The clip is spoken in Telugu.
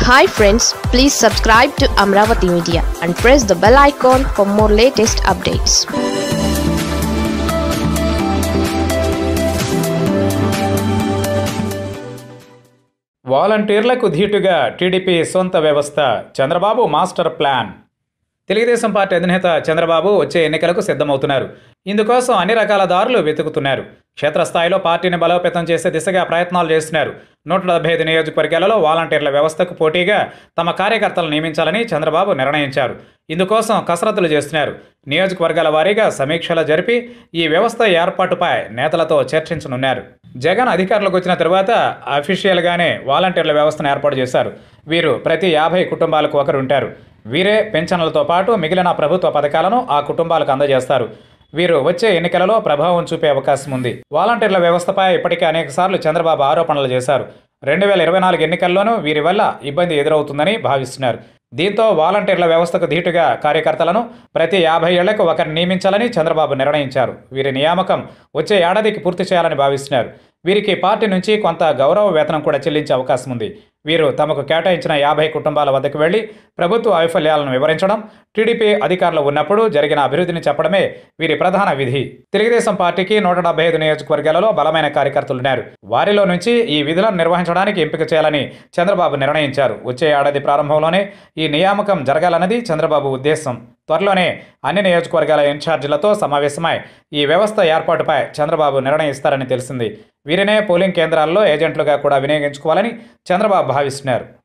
hi friends please subscribe to Amaravati media and press the bell icon for more latest updates వాలంటీర్లకు ధీటుగా టీడీపీ సొంత వ్యవస్థ Chandrababu master plan Telugu Desam party అధినేత చంద్రబాబు వచ్చే ఎన్నికలకు సిద్ధమవుతున్నారు ఇందుకోసం అన్ని రకాల దారులు వెతుకుతున్నారు క్షేత్రస్థాయిలో పార్టీని బలోపేతం చేసే దిశగా ప్రయత్నాలు చేస్తున్నారు నూట డెబ్బై ఐదు నియోజకవర్గాలలో వాలంటీర్ల వ్యవస్థకు పోటీగా తమ కార్యకర్తలను నియమించాలని చంద్రబాబు నిర్ణయించారు ఇందుకోసం కసరత్తులు చేస్తున్నారు నియోజకవర్గాల వారీగా సమీక్షలు జరిపి ఈ వ్యవస్థ ఏర్పాటుపై నేతలతో చర్చించనున్నారు జగన్ అధికారంలోకి వచ్చిన తరువాత అఫీషియల్గానే వాలంటీర్ల వ్యవస్థను ఏర్పాటు చేశారు వీరు ప్రతి యాభై కుటుంబాలకు ఒకరు ఉంటారు వీరే పెన్షన్లతో పాటు మిగిలిన ప్రభుత్వ పథకాలను ఆ కుటుంబాలకు అందజేస్తారు వీరు వచ్చే ఎన్నికలలో ప్రభావం చూపే అవకాశం ఉంది వాలంటీర్ల వ్యవస్థపై ఇప్పటికే అనేక సార్లు చంద్రబాబు ఆరోపణలు చేశారు రెండు వేల ఇరవై నాలుగు ఎన్నికల్లోనూ వీరి వల్ల ఇబ్బంది ఎదురవుతుందని భావిస్తున్నారు దీంతో వాలంటీర్ల వ్యవస్థకు ధీటుగా కార్యకర్తలను ప్రతి యాభై ఏళ్లకు ఒకరిని నియమించాలని చంద్రబాబు నిర్ణయించారు వీరి నియామకం వచ్చే ఏడాదికి పూర్తి చేయాలని భావిస్తున్నారు వీరికి పార్టీ నుంచి కొంత గౌరవ వేతనం కూడా చెల్లించే అవకాశం ఉంది వీరు తమకు కేటాయించిన యాభై కుటుంబాల వద్దకు వెళ్లి ప్రభుత్వ వైఫల్యాలను వివరించడం టీడీపీ అధికారంలో ఉన్నప్పుడు జరిగిన అభివృద్ధిని చెప్పడమే వీరి ప్రధాన విధి తెలుగుదేశం పార్టీకి నూట డెబ్బై ఐదు నియోజకవర్గాలలో బలమైన కార్యకర్తలున్నారు వారిలో నుంచి ఈ విధులను నిర్వహించడానికి ఎంపిక చేయాలని చంద్రబాబు నిర్ణయించారు వచ్చే ఏడాది ప్రారంభంలోనే ఈ నియామకం జరగాలన్నది చంద్రబాబు ఉద్దేశం త్వరలోనే అన్ని నియోజకవర్గాల ఇన్ఛార్జీలతో సమావేశమై ఈ వ్యవస్థ ఏర్పాటుపై చంద్రబాబు నిర్ణయిస్తారని తెలిసింది వీరినే పోలింగ్ కేంద్రాల్లో ఏజెంట్లుగా కూడా వినియోగించుకోవాలని చంద్రబాబు భావిస్తున్నారు